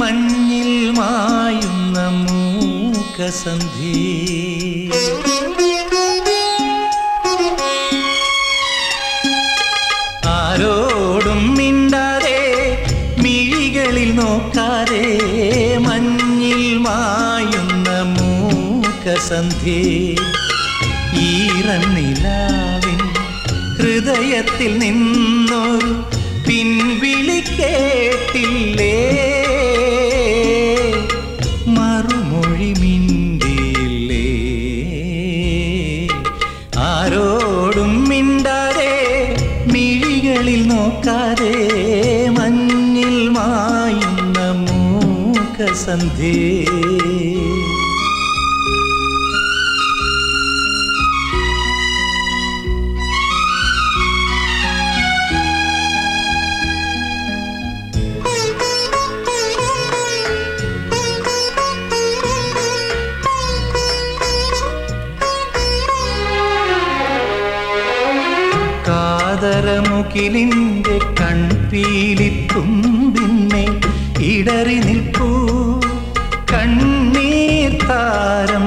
മഞ്ഞിൽ മായുന്ന മൂക്കസന്ധി ആരോടും മിണ്ടാതെ മിഴികളിൽ നോക്കാതെ മഞ്ഞിൽ മായുന്ന മൂക്കസന്ധി ഈറന്നിലാവിൻ ഹൃദയത്തിൽ നിന്നൊരു പിൻവിളി കേട്ടില്ലേ മറുമൊഴി മിണ്ടിയില്ലേ ആരോടും മിണ്ടാതെ മിഴികളിൽ നോക്കാതെ മഞ്ഞിൽ മായുന്ന മൂക്കസന്ധി കാതരമുകിലിന്റെ കൺപീലിത്തുമ്പിന്നെ ഇടറി നിൽപ്പൂ കണ്ണീർ താരം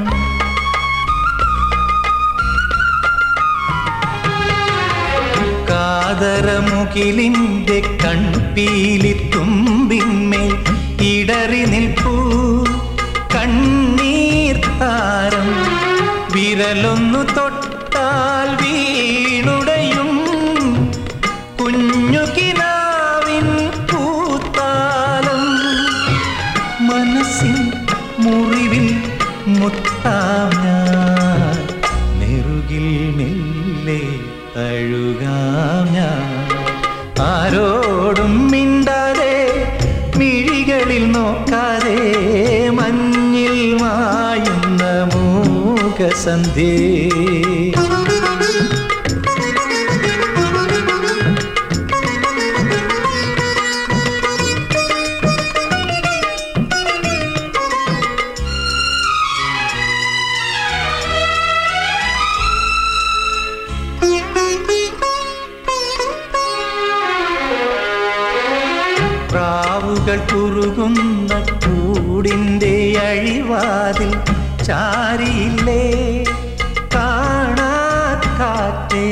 കാതരമുകിലിന്റെ കൺപീലിത്തുമ്പിന്മേൽ ഇടറി നിൽപ്പൂ കണ്ണീർ താരം വിരലൊന്നു തൊട്ടാൽ വീണുടയും കുഞ്ഞു കിനാവിൻ പൂത്താലം മനസ്സിൻ മുറിവിൽ മുത്താം ഞാൻ നെറുകിൽ മെല്ലെ തഴുകാം ഞാൻ ആരോടും മിണ്ടാതെ മിഴികളിൽ നോക്കാതെ മഞ്ഞിൽ മായുന്ന മൂകസന്ധി പ്രാവുകൾ കുറുകുന്ന കൂടിൻ്റെ അഴിവാതിൽ ചാരിയില്ലേ കാണാക്കാറ്റേ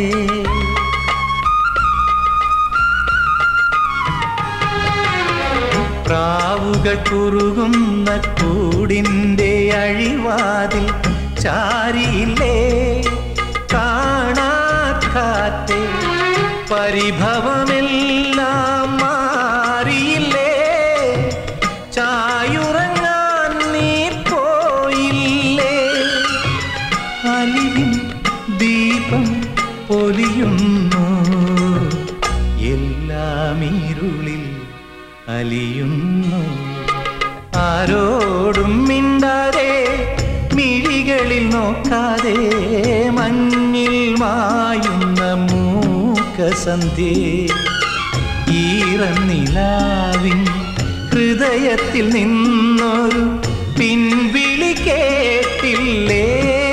പ്രാവുകൾ കുറുകുന്ന കൂടിൻ്റെ അഴിവാതിൽ ചാരിയില്ലേ കാണാക്കാറ്റേ പരിഭവമെല്ലാം മാറിയില്ലേ ചായുറങ്ങാൻ നീ പോയില്ലേ അലിവിൻ ദീപം പൊലിയുന്നു എല്ലാം ഇരുളിൽ അലിയുന്നു ആരോടും മിണ്ടാതെ മിഴികളിൽ നോക്കാതെ മഞ്ഞിൽ മായുന്ന മൂക്കസന്ധി ഈറന്നിലാവിൻ ഹൃദയത്തിൽ നിന്നൊരു പിൻവിളി കേട്ടില്ലേ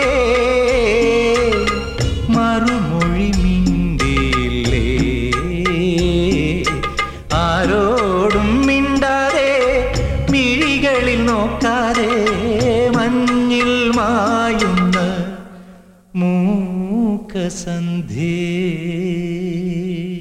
മറുമൊഴി മിണ്ടിയില്ലേ ആരോടും മിണ്ടാതെ മിഴികളിൽ നോക്കാതെ മഞ്ഞിൽ മായുന്ന മൂക്കസന്ധി